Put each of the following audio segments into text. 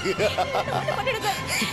பண்ணிடுங்க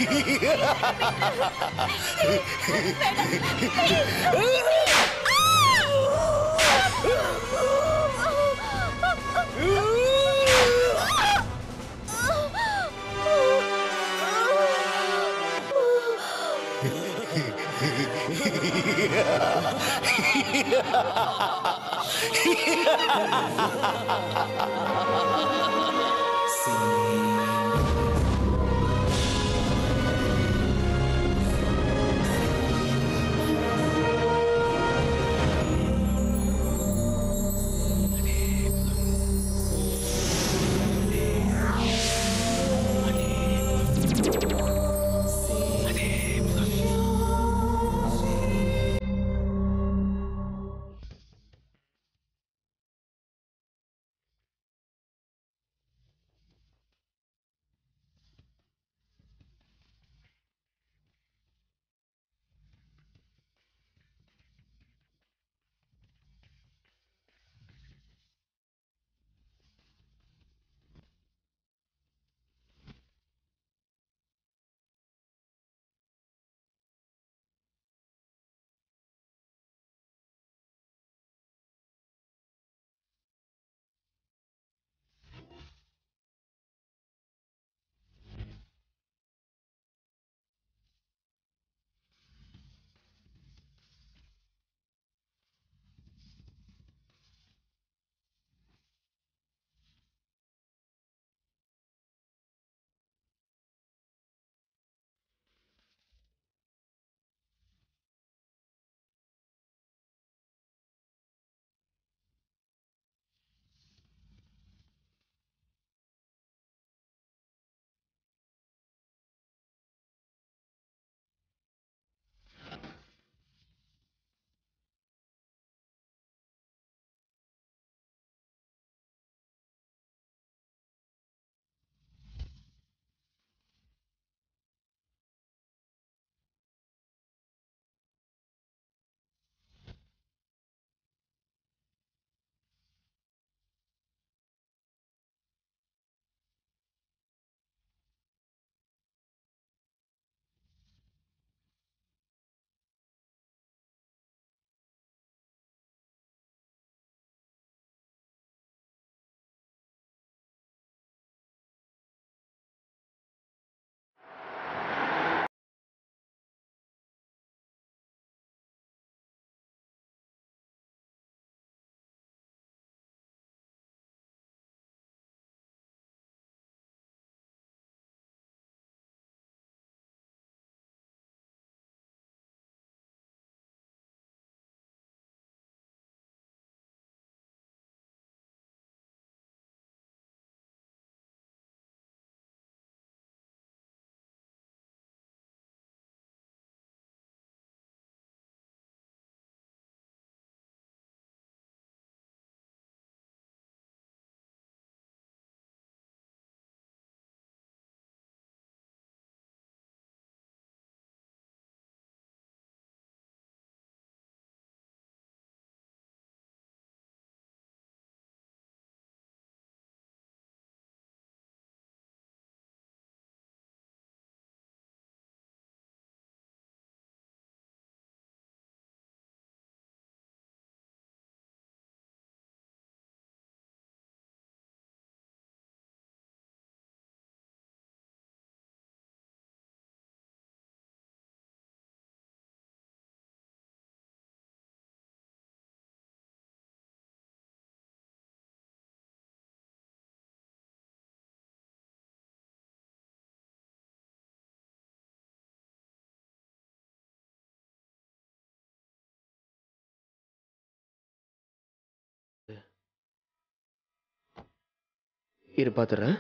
இரு பார்த்துறேன்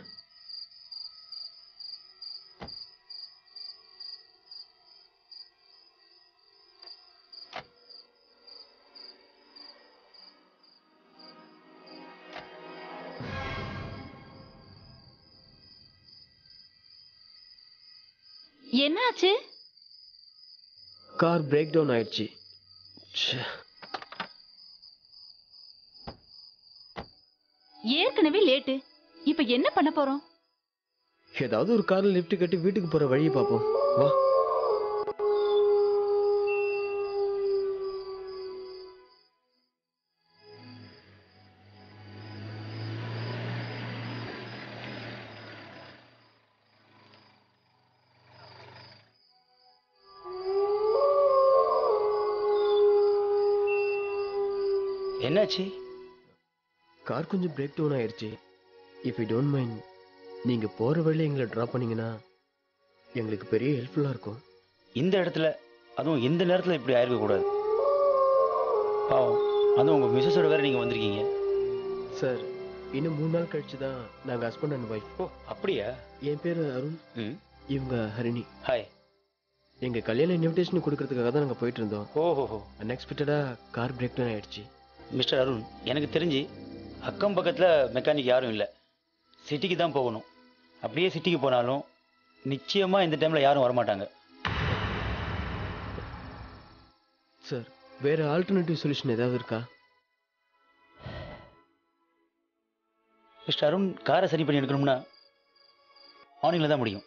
என்னாச்சு கார் பிரேக் டவுன் ஆயிடுச்சு ச்சே. ஏற்கனவே லேட்டு இப்ப என்ன பண்ண போறோம் ஏதாவது ஒரு காரில் லிஃப்ட் கட்டி வீட்டுக்கு போற வழியை பார்ப்போம் வா என்னாச்சு கார் கொஞ்சம் பிரேக் டவுன் ஆயிடுச்சு இஃப் யூ டோன்ட் மைண்ட் நீங்க போற வழியில எங்களை ட்ராப் பண்ணீங்கன்னா எங்களுக்கு பெரிய ஹெல்ப்ஃபுல்லா இருக்கும் இந்த இடத்துல அதுவும் இந்த நேரத்தில் இப்படி ஆயிருக்க கூடாது பாவம் அதுவும் உங்கள் மிஸ்ஸஸோட வேற நீங்கள் வந்திருக்கீங்க சார் இன்னும் மூணு நாள் கழிச்சு தான் நாங்க ஹஸ்பண்ட் அண்ட் ஒய்ஃப் ஓ அப்படியா என் பேர் அருண் ம் இவங்க ஹரிணி ஹாய் எங்க கல்யாண இன்விடேஷன் கொடுக்கறதுக்காக தான் நாங்க போயிட்டு இருந்தோம் ஓஹோஹோ அன்எக்ஸ்பெக்டடா கார் பிரேக் டவுன் ஆயிடுச்சு மிஸ்டர் அருண் எனக்கு தெரிஞ்சு அக்கம் பக்கத்தில் மெக்கானிக் யாரும் இல்லை சிட்டிக்கு தான் போகணும் அப்படியே சிட்டிக்கு போனாலும் நிச்சயமாக இந்த டைமில் யாரும் வரமாட்டாங்க சார் வேற ஆல்டர்னேட்டிவ் சொல்யூஷன் ஏதாவது இருக்கா மிஸ்டர் அருண் காரை சரி பண்ணி எடுக்கணும்னா மார்னிங்கில் தான் முடியும்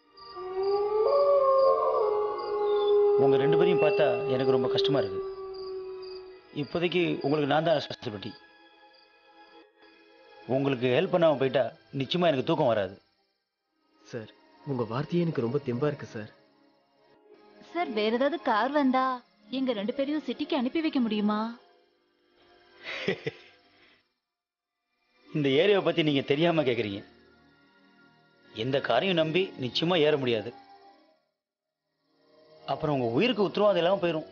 உங்கள் ரெண்டு பேரையும் பார்த்தா எனக்கு ரொம்ப கஷ்டமாக இருக்குது இப்போதைக்கு உங்களுக்கு நான் தான் ரெஸ்பான்சிபிலிட்டி உங்களுக்கு ஹெல்ப் பண்ணாமல் போயிட்டா நிச்சயமாக எனக்கு தூக்கம் வராது சார் உங்க வார்த்தையே எனக்கு ரொம்ப தெம்பா இருக்கு சார் சார் வேற ஏதாவது கார் வந்தா எங்க ரெண்டு பேரையும் சிட்டிக்கு அனுப்பி வைக்க முடியுமா இந்த ஏரியாவை பற்றி நீங்கள் தெரியாமல் கேட்குறீங்க எந்த காரையும் நம்பி நிச்சயமாக ஏற முடியாது அப்புறம் உங்கள் உயிருக்கு உத்தரவாதம் இல்லாமல் போயிடும்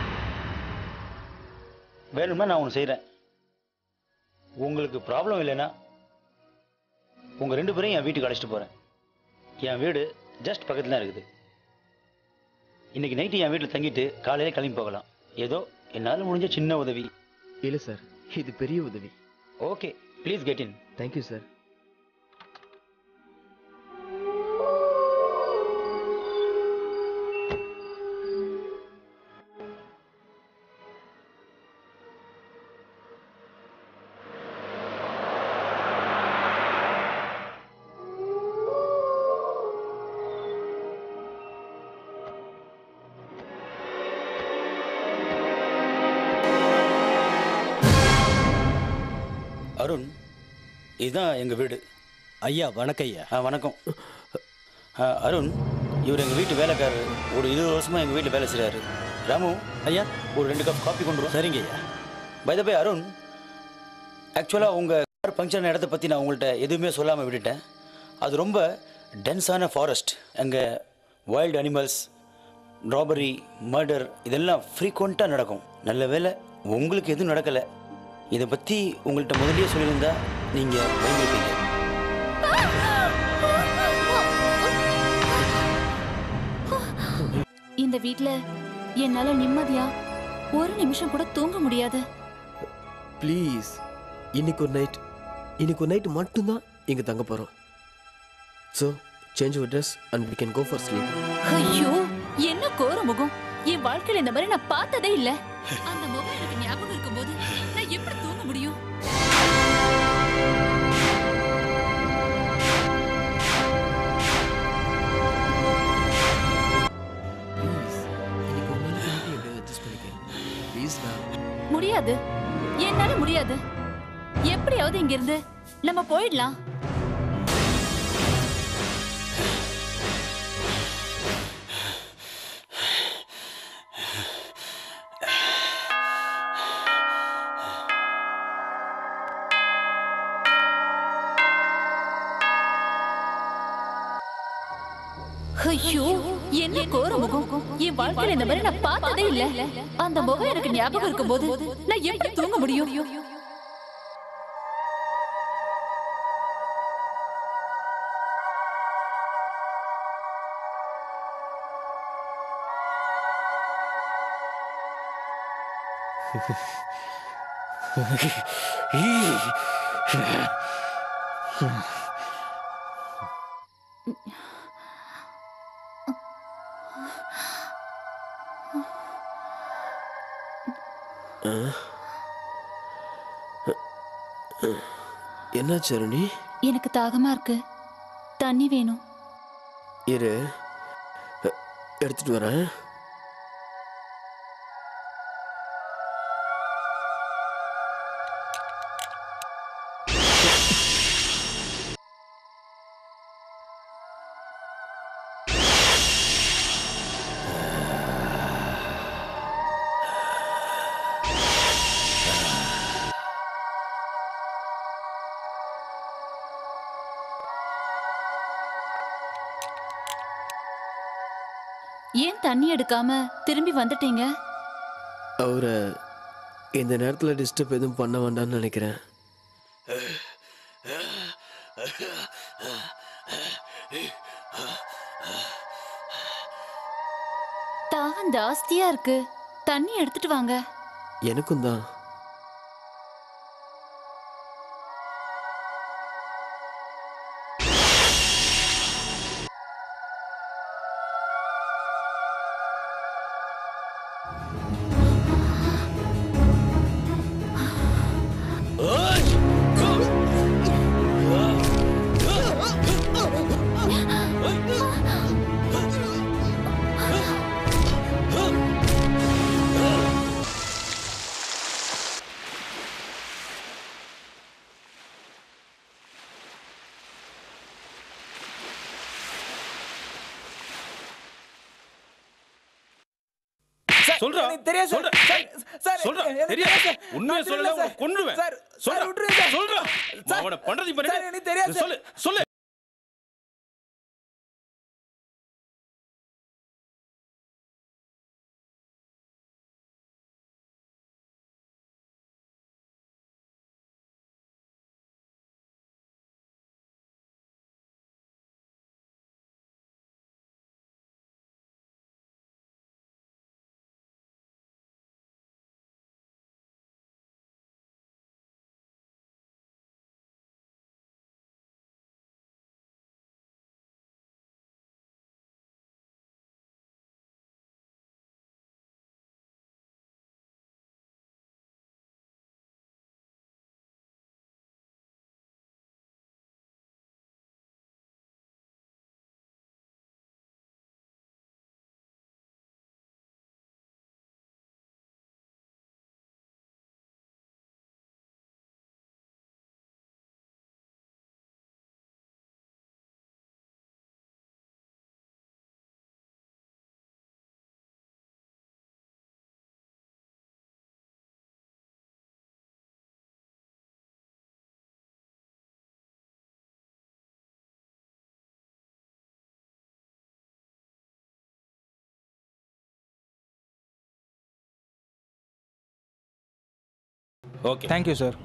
வேணும்னா நான் ஒன்று செய்கிறேன் உங்களுக்கு ப்ராப்ளம் இல்லைன்னா உங்கள் ரெண்டு பேரையும் என் வீட்டுக்கு அழைச்சிட்டு போகிறேன் என் வீடு ஜஸ்ட் பக்கத்தில் தான் இருக்குது இன்னைக்கு நைட்டு என் வீட்டில் தங்கிட்டு காலையிலே கிளம்பி போகலாம் ஏதோ என்னால் முடிஞ்ச சின்ன உதவி இல்ல சார் இது பெரிய உதவி okay please get in thank you sir Arun இதுதான் எங்கள் வீடு ஐயா வணக்கம் ஐயா ஆ வணக்கம் ஆ, அருண் இவர் எங்கள் வீட்டு வேலைக்காரர் ஒரு இருபது வருஷமாக எங்கள் வீட்டில் வேலை செய்கிறாரு ராமு ஐயா ஒரு ரெண்டு கப் காப்பி கொண்டு வரும் சரிங்க ஐயா பை த பை அருண் ஆக்சுவலாக உங்கள் கார் பங்க்சர் இடத்த பற்றி நான் உங்கள்கிட்ட எதுவுமே சொல்லாமல் விட்டுட்டேன் அது ரொம்ப டென்ஸான ஃபாரஸ்ட் அங்கே வைல்டு அனிமல்ஸ் ராபரி மர்டர் இதெல்லாம் ஃப்ரீக்வெண்ட்டாக நடக்கும் நல்ல வேளை உங்களுக்கு எதுவும் நடக்கலை இதை பற்றி உங்கள்கிட்ட முதல்லயே சொல்லியிருந்தா நீங்கள் பயந்துருப்பீங்க இந்த வீட்ல என்னால நிம்மதியா ஒரு நிமிஷம் கூட தூங்க முடியாது ப்ளீஸ் இன்னைக்கு ஒரு நைட் இன்னைக்கு ஒரு நைட் மட்டும்தான் இங்க தங்க போறோம் so change your dress and we can go for sleep ஐயோ என்ன கோர முகம் என் வாழ்க்கையில இந்த மாதிரி நான் பார்த்ததே இல்ல அந்த முகம் எனக்கு ஞாபகம் இருக்கும்போது நான் எப்படி தூங்க முடியும் ப்ளீஸ் இன்னைக்கு ஒரு நாளைக்கு மட்டும் எப்படியாவது அட்ஜஸ்ட் பண்ணிக்க ப்ளீஸ் மேம் முடியாது என்னால முடியாது எப்படியாவது இங்க இருந்து நம்ம போயிடலாம் ஐயோ என்ன கோர முகம் என் வாழ்க்கையில இந்த மாதிரி நான் பார்த்ததே இல்ல அந்த முகம் எனக்கு ஞாபகம் இருக்கும்போது நான் எப்படி தூங்க முடியும் என்னாச்சு அருணி எனக்கு தாகமா இருக்கு தண்ணி வேணும் இரு அ, எடுத்துட்டு வரேன் ஏன் தண்ணி எடுக்காம திரும்பி வந்துட்டீங்க அவரை இந்த நேரத்தில் டிஸ்டர்ப் எதுவும் பண்ண வேண்டாம்னு நினைக்கிறேன் தாகம் ஜாஸ்தியா இருக்கு தண்ணி எடுத்துட்டு வாங்க எனக்கும் தான் சொல்றா எனக்கு தெரியாது சார். சொல்றா சார், சார், சொல்றா எனக்கு தெரியாது தெரியாது சார். உண்மையை நான் சொல்லல சொல்லல உன்னை சார். கொன்றுவேன் சார், சொல்றா சார், விட்டுருங்க சார். சொல்றா சார், அவனை பண்றது இப்ப சார், எனக்கு தெரியாது சார். சொல்லு சொல்லு ஓகே தேங்க்யூ சார்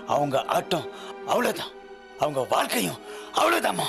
அவங்க ஆட்டம் அவ்வளவுதான் அவங்க வாழ்க்கையும் அவ்வளவுதாம்மா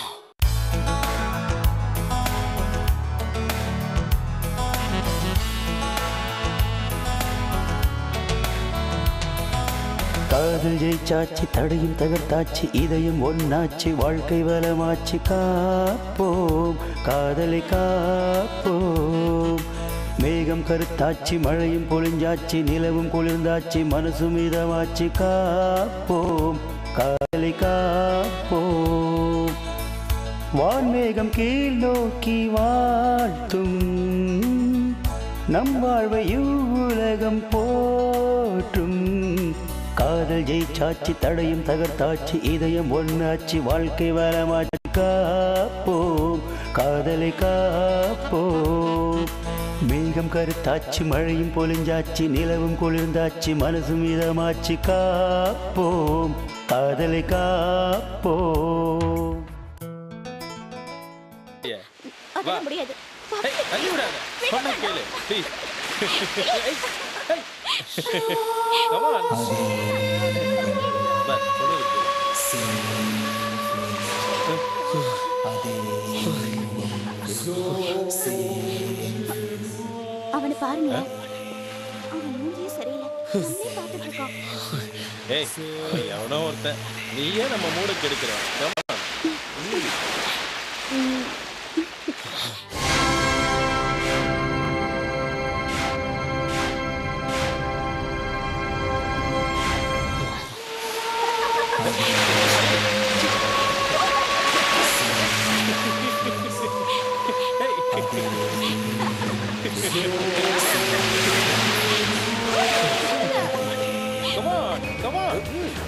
காதல் ஜெயிச்சாச்சு தடையும் தகர்த்தாச்சு இதயம் ஒன்னாச்சு வாழ்க்கை வளமாச்சு காப்போம் காதலை காப்போம் மேகம் கருத்தாச்சு மழையும் பொழிஞ்சாச்சு நிலவும் குளிர்ந்தாச்சு மனசும் இதமாச்சு காப்போம் காதலை காப்போம் வான்மேகம் கீழ் நோக்கி வாழ்த்தும் நம் வாழ்வை இவ்வுலகம் போற்றும் காதல் ஜெயிச்சாச்சு தடையும் தகர்த்தாச்சு இதயம் ஒன்னாச்சு வாழ்க்கை வளமாச்சு காப்போம் காதலை காப்போம் மேகம் கருத்தாச்சு மழையும் பொழிஞ்சாச்சு நிலவும் குளிர்ந்தாச்சு மனசும் இதமாச்சு காப்போம் காதலை காப்போம் அதெல்லாம் முடியாது ஏய், தள்ளி விடாத சொன்னா கேளு ப்ளீஸ் Come on. பா, சொல்லுது கேளு. அவனை பாருங்க அவன் மூஞ்சியே சரியில்லை நம்மளே பார்த்துட்டு இருக்கான் ஏய் அவன் எவனோ ஒருத்தன் நீயே நம்ம மூட கெடுக்கிற Come on. Come on, come on.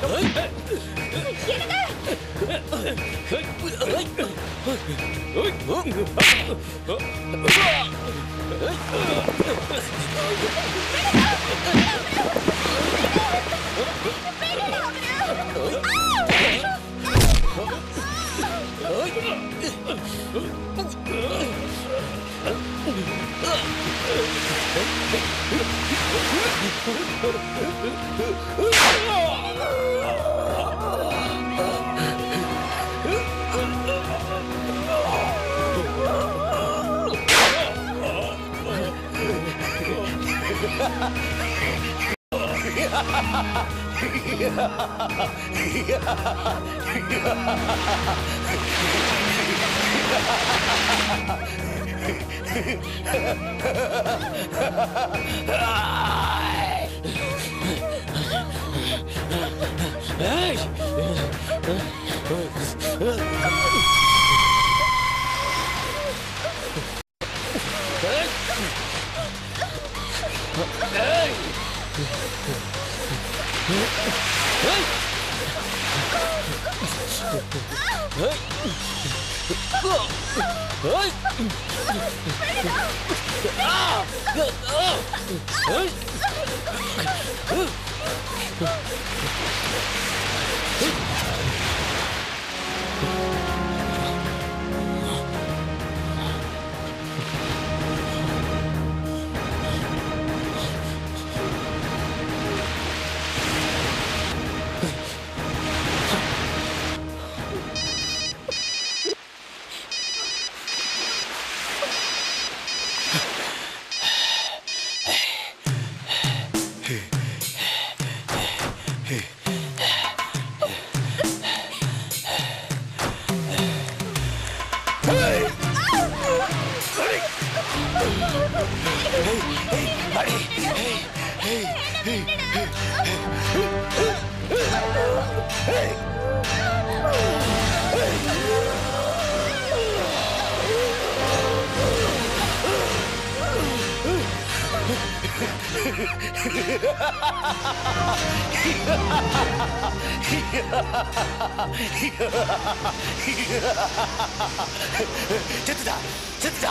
செத்துட்டா செத்துட்டா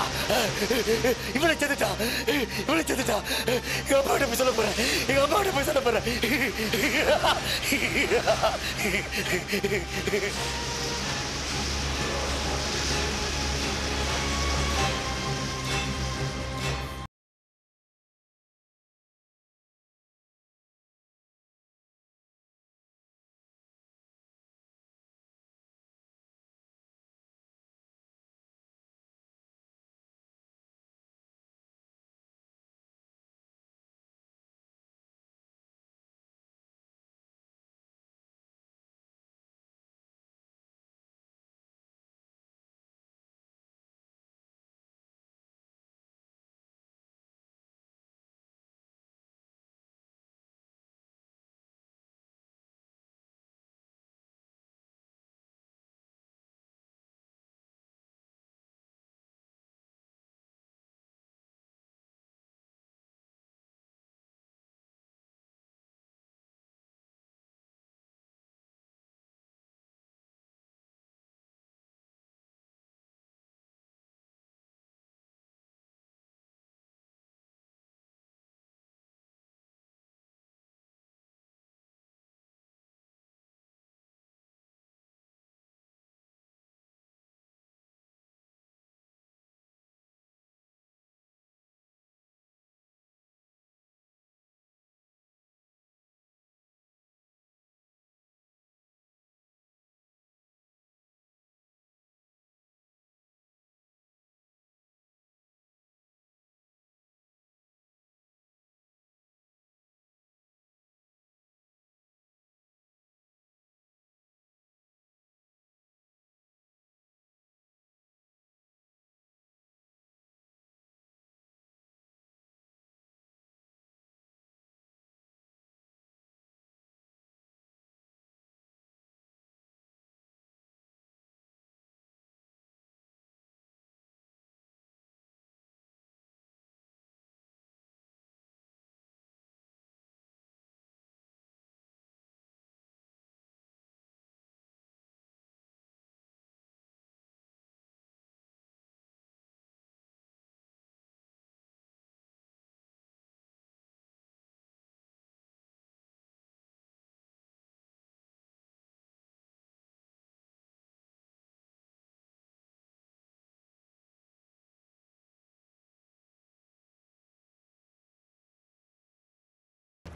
இவனை செத்துட்டா இவனை செத்துட்டா எங்க அம்மாட்ட போய் சொல்ல போறேன் எங்க அம்மாட்ட போய் சொல்ல போறேன்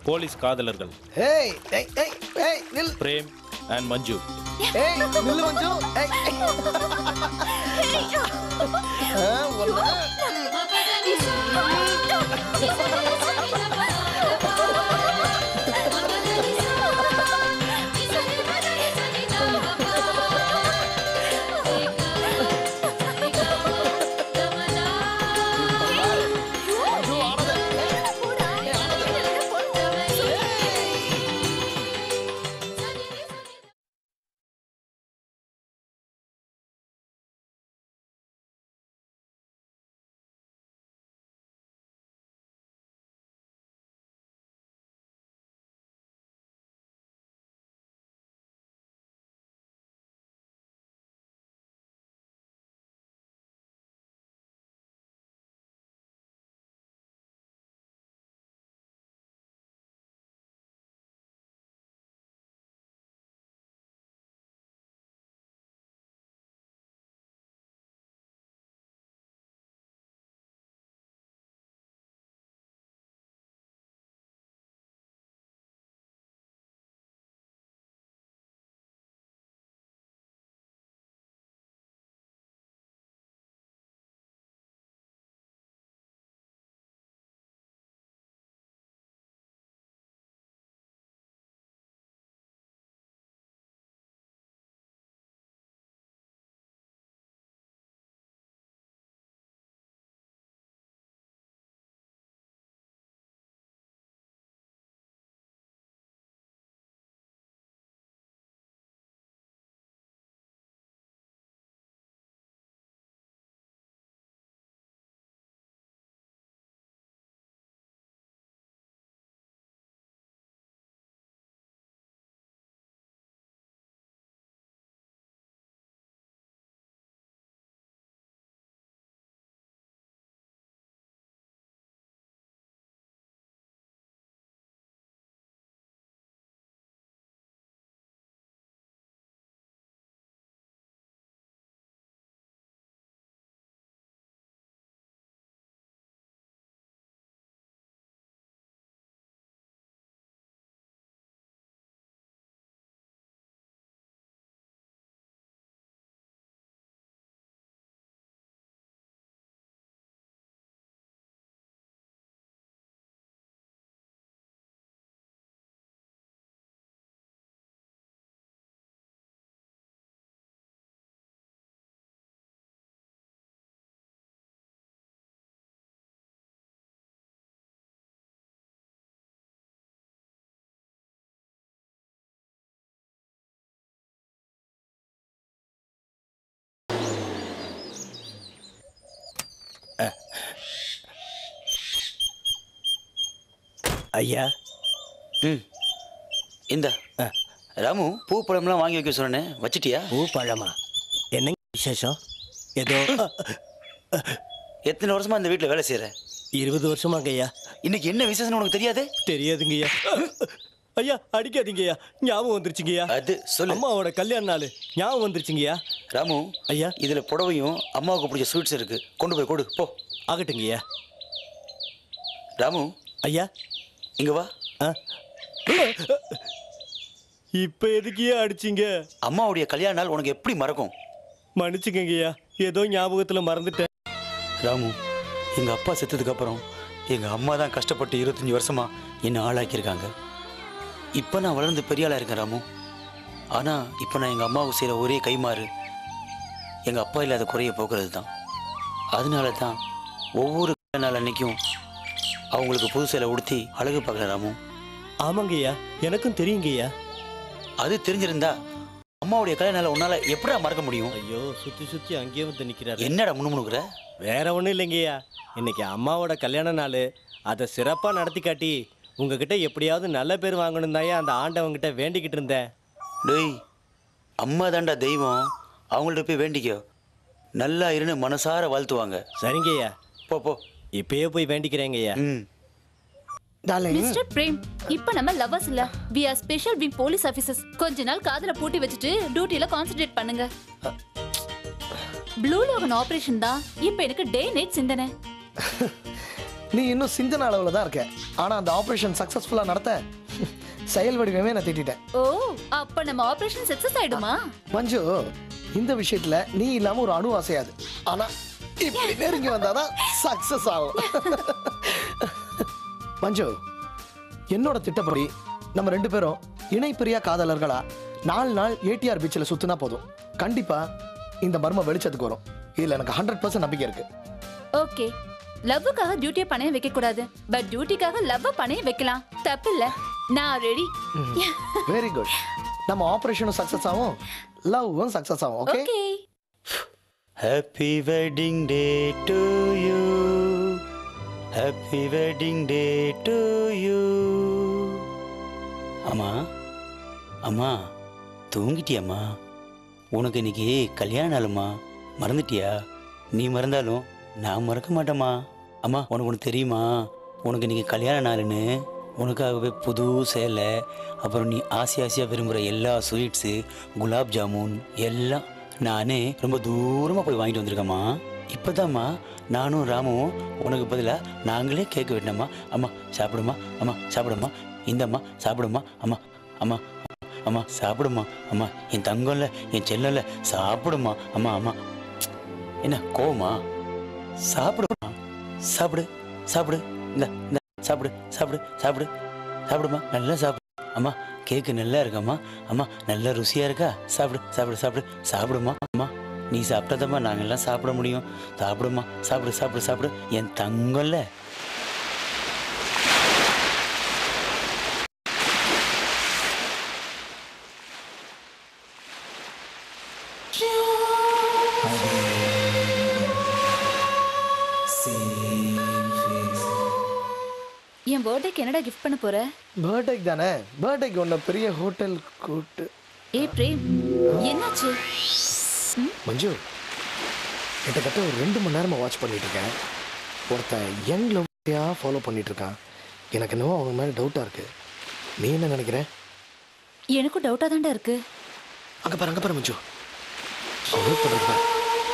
போலீஸ் காதலர்கள் ஏய் ஏய் ஏய் ஏய் நில் பிரேம் அண்ட் மஞ்சு ஏய் நில்லு மஞ்சு ஏய் ஏய். ஆ, ஒண்ணு. ஐயா ம் இந்த ராமு பூ பழம்லாம் வாங்கி வைக்க சொன்னேன் வச்சிட்டியா பூ பழமா என்னங்க விசேஷம் ஏதோ எத்தனை வருஷமா இந்த வீட்டில் வேலை செய்கிற இருபது வருஷமாங்க ஐயா இன்னைக்கு என்ன விசேஷம்னு உனக்கு தெரியாது தெரியாதுங்க ஐயா ஐயா அடிக்காதீங்கய்யா ஞாபகம் வந்துருச்சுங்கய்யா அது சொல்லு அம்மாவோட கல்யாண நாள் ஞாபகம் வந்துருச்சுங்கய்யா ராமு ஐயா இதுல புடவையும் அம்மாவுக்கு பிடிச்ச ஸ்வீட்ஸ் இருக்கு கொண்டு போய் கொடு போ ஆகட்டுங்கய்யா ராமு ஐயா இங்க வா ஆ இப்ப எதுக்கியா அடிச்சீங்க அம்மாவுடைய கல்யாண நாள் உனக்கு எப்படி மறக்கும் மன்னிச்சுக்கங்கய்யா ஏதோ ஞாபகத்துல மறந்துட்டேன் ராமு எங்க அப்பா செத்ததுக்கு அப்புறம் எங்க அம்மா தான் கஷ்டப்பட்டு இருபத்தஞ்சி வருஷமா என்னை ஆளாக்கியிருக்காங்க இப்போ நான் வளர்ந்து பெரிய ஆளா இருக்கேன் ராமு ஆனா இப்போ நான் எங்க அம்மாவுக்கு செய்யற ஒரே கைமாறு எங்க அப்பா இல்லாத குறைய போக்குறது தான் அதனால தான் ஒவ்வொரு கல்யாண நாள் அன்னைக்கும் அவங்களுக்கு புது சேலை உடுத்தி அழகு பார்க்குறேன் ராமு ஆமாங்கய்யா எனக்கும் தெரியுங்கய்யா அது தெரிஞ்சிருந்தா அம்மாவுடைய கல்யாண நாளை உன்னால எப்படா மறக்க முடியும் ஐயோ சுத்தி சுத்தி அங்கேயே வந்து நிக்கிறாரு என்னடா முணுமுணுக்குற வேற ஒன்றும் இல்லைங்கய்யா இன்னைக்கு அம்மாவோட கல்யாண நாள் அதை சிறப்பாக நடத்தி காட்டி உங்ககிட்ட எப்படியாவது நல்ல பேர் வாங்கணும் தாயா அந்த ஆண்டவங்கிட்ட வேண்டிக்கிட்டு இருந்தேன் டேய் அம்மா தாண்டா தெய்வம் அவங்கள்ட்ட போய் வேண்டிக்கோ நல்லா இருன்னு மனசார வாழ்த்துவாங்க சரிங்கய்யா போ போ இப்பயே போய் வேண்டிக்கிறேங்கய்யா ம் டார்லிங் மிஸ்டர் பிரேம் இப்ப நம்ம லவ்வர்ஸ் இல்ல we are special wing police officers கொஞ்ச நாள் காதல பூட்டி வச்சுட்டு டியூட்டில கான்சென்ட்ரேட் பண்ணுங்க ப்ளூ லோகன் ஆபரேஷன் தான் இப்ப எனக்கு டே நைட் சிந்தனை நீ இன்னும் சிந்தன அளவில் தான் இருக்க ஆனால் அந்த ஆப்ரேஷன் சக்ஸஸ்ஃபுல்லாக நடத்த செயல் வடிவமே நான் திட்டேன் ஓ அப்ப நம்ம ஆபரேஷன் சக்சஸ் ஆயிடுமா மஞ்சு இந்த விஷயத்துல நீ இல்லாம ஒரு அணு அசையாது ஆனா இப்படி நெருங்கி வந்தாதான் சக்சஸ் ஆகும் மஞ்சு என்னோட திட்டப்படி நம்ம ரெண்டு பேரும் இணைப்பிரியா காதலர்களா நாலு நாள் ஏடிஆர் பீச்சில் சுத்தினா போதும் கண்டிப்பா இந்த மர்ம வெளிச்சத்துக்கு வரும் இதுல எனக்கு ஹண்ட்ரட் பர்சன்ட் நம்பிக்கை இருக்கு ஓகே லவ்வுக்காக டியூட்டியை பணைய வைக்க கூடாது பட் டியூட்டிக்காக லவ் பணைய வைக்கலாம் தப்பு இல்ல நான் ரெடி வெரி குட் நம்ம ஆபரேஷனும் சக்சஸ் ஆகும் லவ்வும் சக்சஸ் ஆகும் okay okay happy wedding day to you happy wedding day to you அம்மா அம்மா தூங்கிட்டியாம்மா உனக்கு இன்னைக்கு கல்யாண நாளும்மா மறந்துட்டியா நீ மறந்தாலும் நான் மறக்க மாட்டேம்மா அம்மா உனக்கு ஒன்று தெரியுமா உனக்கு இன்னைக்கு கல்யாண நாளுன்னு உனக்காகவே புது சேலை அப்புறம் நீ ஆசை ஆசையாக விரும்புகிற எல்லா ஸ்வீட்ஸு குலாப் ஜாமுன் எல்லாம் நானே ரொம்ப தூரமாக போய் வாங்கிட்டு வந்திருக்கேம்மா இப்போதாம்மா நானும் ராமும் உனக்கு பதிலாக நாங்களே கேட்க விட்டோம்மா அம்மா சாப்பிடுமா அம்மா சாப்பிடுமா இந்தம்மா சாப்பிடுமா அம்மா அம்மா அம்மா சாப்பிடுமா அம்மா என் தங்கம்ல என் செல்லல சாப்பிடுமா அம்மா அம்மா என்ன கோவமா சாப்பிடுமா சாப்பிடு சாப்பிடு இந்த இந்த சாப்பிடு சாப்பிடு சாப்பிடு சாப்பிடுமா நல்லா சாப்பிடு அம்மா கேக்கு நல்லா இருக்காம்மா அம்மா நல்லா ருசியா இருக்கா சாப்பிடு சாப்பிடு சாப்பிடு சாப்பிடுமா அம்மா நீ சாப்பிட்டதம்மா நாங்கெல்லாம் சாப்பிட முடியும் சாப்பிடுமா சாப்பிடு சாப்பிடு சாப்பிடு என் தங்கம்ல என் பர்த்டேக்கு என்னடா கிஃப்ட் பண்ண போற பர்த்டேக்கு தானே பர்த்டேக்கு ஒன்று பெரிய ஹோட்டல் கூட்டு ஏய் பிரேம் என்னாச்சு மஞ்சு கிட்டத்தட்ட ஒரு ரெண்டு மணி நேரமாக வாட்ச் பண்ணிட்டு இருக்கேன் ஒருத்தன் யங் லவ்யா ஃபாலோ பண்ணிட்டு இருக்கான் எனக்கு என்னவோ அவங்க மேலே டவுட்டாக இருக்கு நீ என்ன நினைக்கிற எனக்கும் டவுட்டா தான்டா இருக்கு அங்கே பாரு அங்கே பாரு மஞ்சு அவன் வெயிட் பண்ணுறது பாரு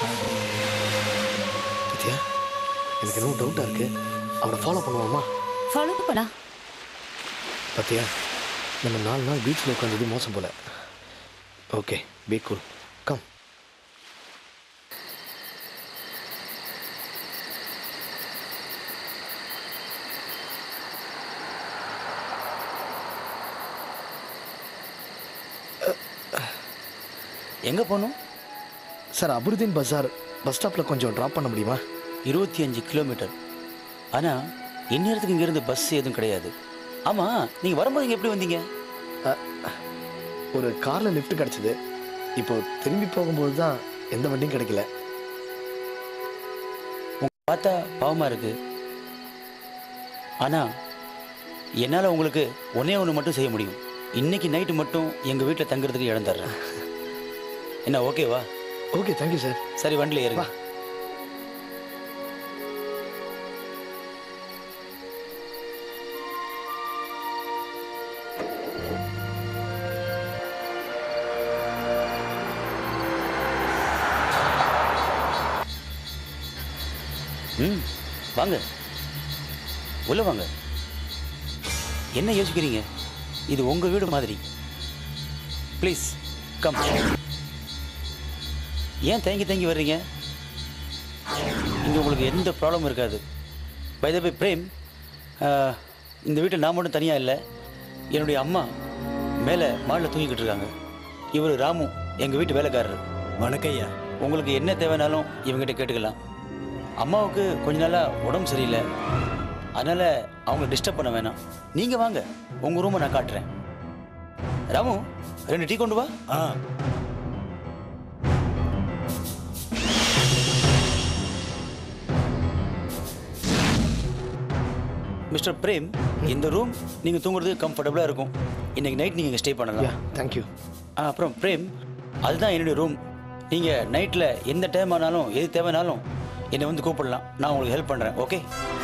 பத்தியா எனக்கு என்னவோ டவுட்டாக இருக்கு அவனை ஃபாலோ பண்ணுவோமா ஃபாலோ பண்ணலாம் பத்தியா நம்ம நாலு நாள் பீச்சில் உட்காந்தது மோசம் போல ஓகே பி கூல் கம் எங்கே போகணும் சார் அபுருதீன் பஜார் பஸ் ஸ்டாப்பில் கொஞ்சம் ட்ராப் பண்ண முடியுமா இருபத்தி அஞ்சு கிலோமீட்டர் ஆனால் இந்நேரத்துக்கு இங்கேருந்து பஸ் எதுவும் கிடையாது ஆமாம் நீங்கள் வரும்போது இங்கே எப்படி வந்தீங்க ஒரு காரில் லிஃப்ட் கிடச்சிது இப்போ திரும்பி போகும்போது தான் எந்த வண்டியும் கிடைக்கல பார்த்தா பாவமாக இருக்கு ஆனால் என்னால் உங்களுக்கு ஒன்றே ஒன்று மட்டும் செய்ய முடியும் இன்னைக்கு நைட்டு மட்டும் எங்கள் வீட்டில் தங்குறதுக்கு இடம் தர்றேன் என்ன ஓகேவா ஓகே தேங்க்யூ சார் சரி வண்டியில் ஏறுங்க வா. ம் வாங்க உள்ள வாங்க என்ன யோசிக்கிறீங்க இது உங்க வீடு மாதிரி ப்ளீஸ் கம் ஏன் தேங்கி தேங்கி வர்றீங்க இங்கே உங்களுக்கு எந்த ப்ராப்ளமும் இருக்காது பை த பிரேம் ஆஹ், இந்த வீட்டில் நான் மட்டும் தனியாக இல்லை என்னுடைய அம்மா மேலே மாடில் தூங்கிக்கிட்டு இருக்காங்க இவர் ராமு எங்கள் வீட்டு வேலைக்காரர் வணக்கய்யா உங்களுக்கு என்ன தேவைனாலும் இவங்ககிட்ட கேட்டுக்கலாம் அம்மாவுக்கு கொஞ்ச நாளாக உடம்பு சரியில்லை அதனால் அவங்கள டிஸ்டர்ப் பண்ண வேணாம் நீங்கள் வாங்க உங்கள் ரூமை நான் காட்டுறேன் ராமு ரெண்டு டீ கொண்டு வா ஆ மிஸ்டர் பிரேம் இந்த ரூம் நீங்கள் தூங்குறது கம்ஃபர்டபுளாக இருக்கும் இன்னைக்கு நைட் நீங்கள் இங்கே ஸ்டே பண்ணலாம் யா தேங்க்யூ ஆ, அப்புறம் பிரேம் அதுதான் என்னுடைய ரூம் நீங்கள் நைட்டில் எந்த டைம் ஆனாலும் எது தேவைனாலும் என்னை வந்து கூப்பிடலாம் நான் உங்களுக்கு ஹெல்ப் பண்ணுறேன் okay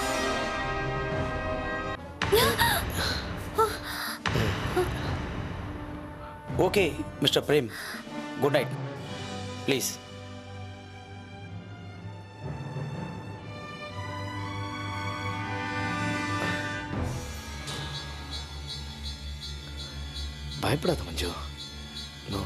okay mister Prem good night please பயப்படாத மஞ்சு நோ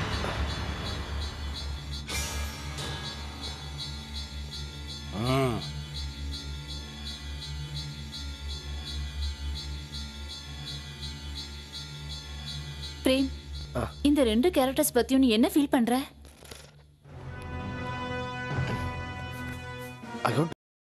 பிரேம் ஆ. இந்த ரெண்டு கேரக்டர்ஸ் பத்தியும் நீ என்ன ஃபீல் பண்ற ஐ டோன்ட்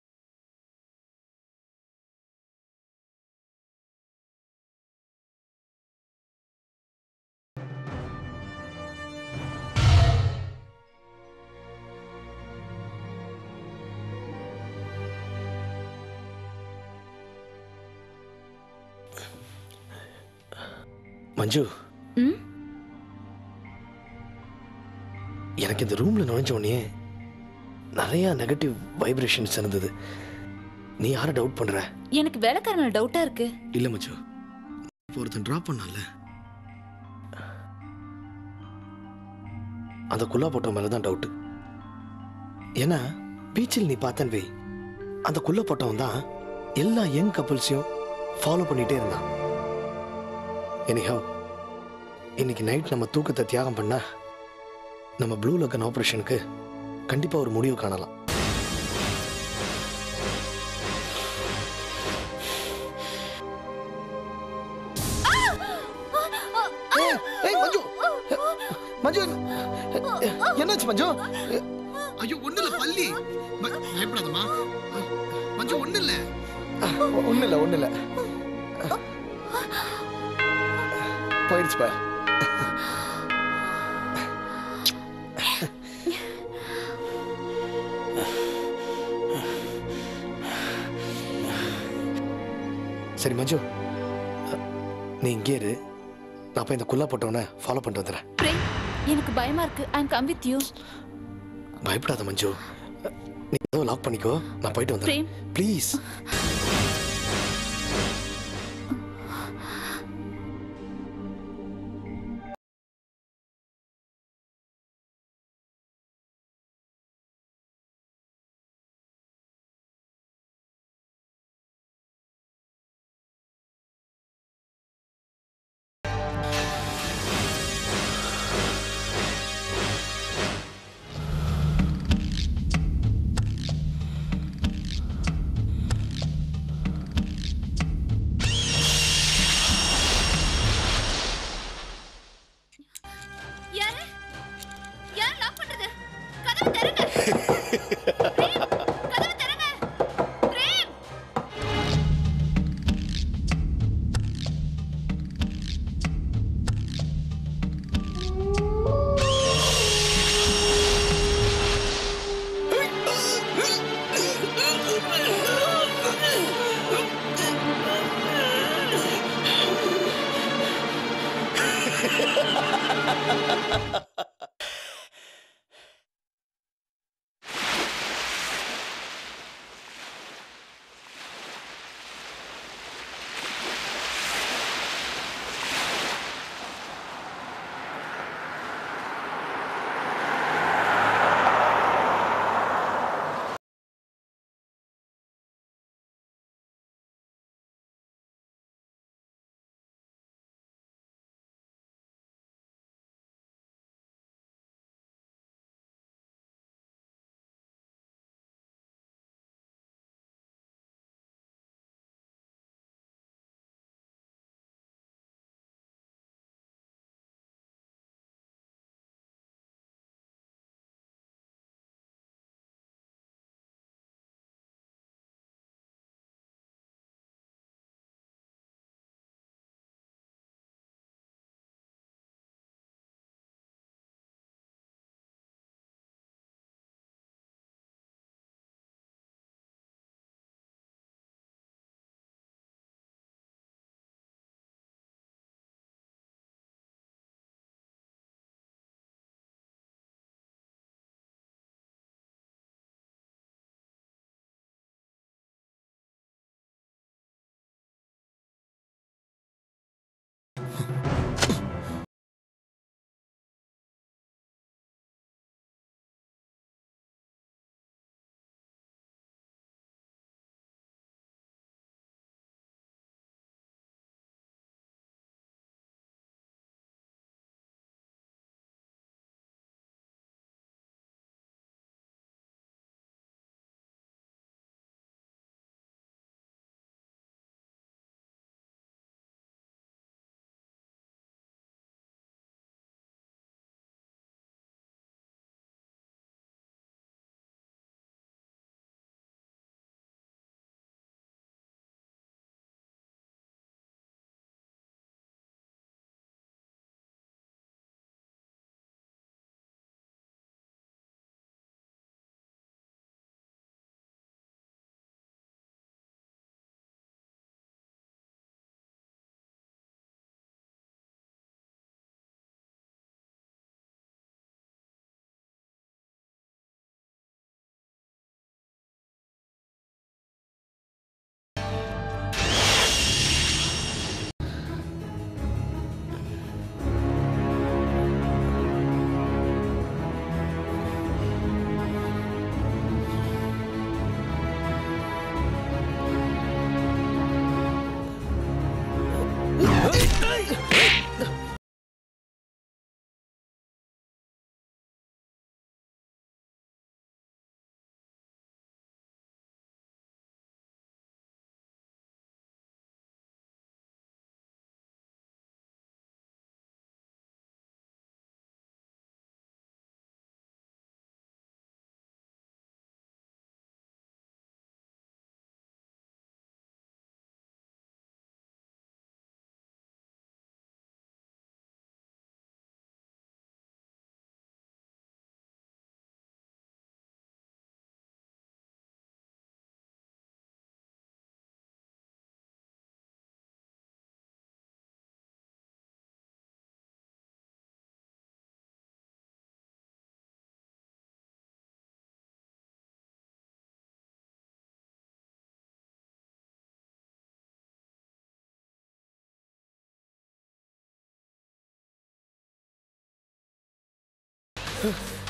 மஞ்சு ம் எனக்கு இந்த ரூம்ல நுழைஞ்ச உடனே நிறைய நெகட்டிவ் வைப்ரேஷன்ஸ் இருந்தது நீ யாரை டவுட் பண்ற எனக்கு வேலைக்காரன டவுட்டா இருக்கு இல்ல மச்சு இப்போ ஒருத்தன் ட்ராப் பண்ணால அந்த குல்லா போட்ட மேல தான் டவுட் ஏன்னா பீச்சில் நீ பார்த்தன் வை அந்த குள்ள போட்டவன் தான் எல்லா யங் கப்புள்ஸையும் ஃபாலோ பண்ணிட்டே இருந்தான் எனிஹவ் இன்னைக்கு நைட் நம்ம தூக்கத்தை தியாகம் பண்ணா நம்ம ப்ளூ லக்கன் ஆப்ரேஷனுக்கு கண்டிப்பா ஒரு முடிவு காணலாம் ஏய், ஏய், மஞ்சு மஞ்சு என்னாச்சு மஞ்சு ஐயோ ஒண்ணு இல்ல பள்ளி பயப்படாதமா மஞ்சு ஒண்ணு இல்ல ஒண்ணு இல்ல ஒண்ணு இல்ல போயிடுச்சு பார் சரி மஞ்சு நீ இங்கே இரு நான் போய் இந்த குல்லா போட்டவனை ஃபாலோ பண்ணிட்டு வந்துடுறேன் பிரேம் எனக்கு பயமா இருக்கு ஐ கம் வித் யூ பயப்படாத மஞ்சு நீ ஏதோ லாக் பண்ணிக்கோ நான் போயிட்டு வந்துடுறேன் பிரேம். ப்ளீஸ் யாரு யார் லாக் பண்றது கதவு திறங்க பிரேம் கதவு திறங்க பிரேம்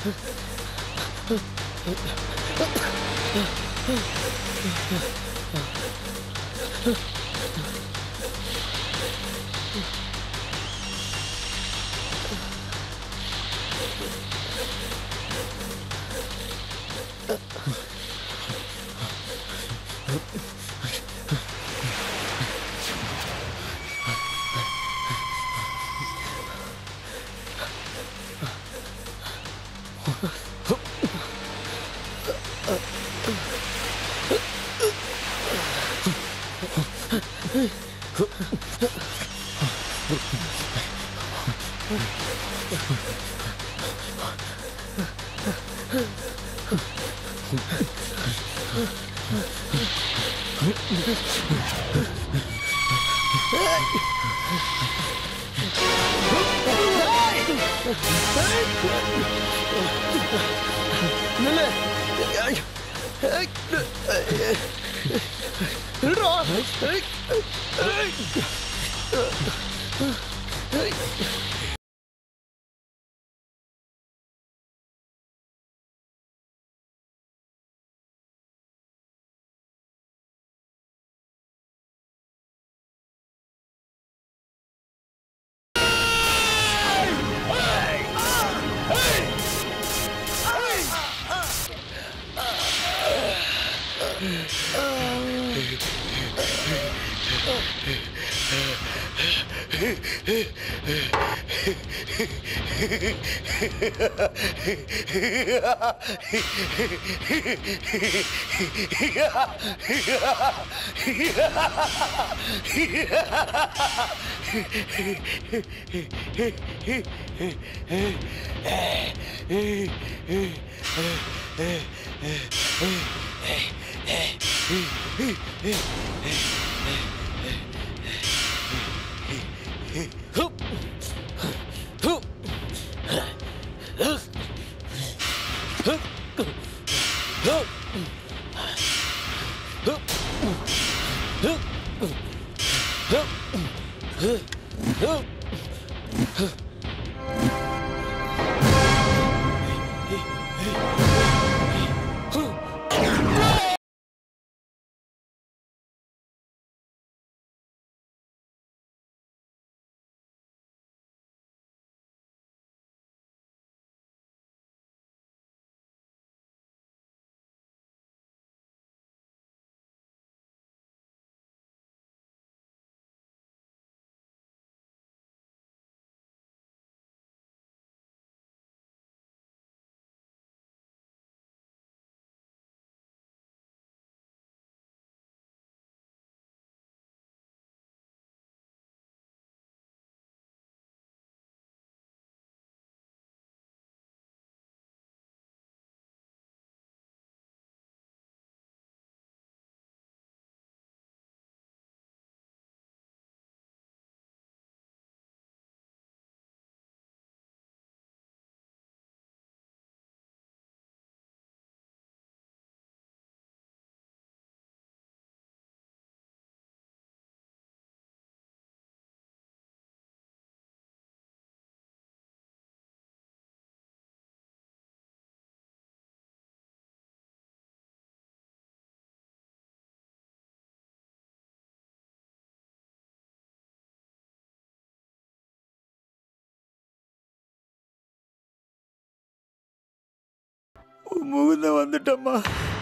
முகுந்த வந்துட்டம்மா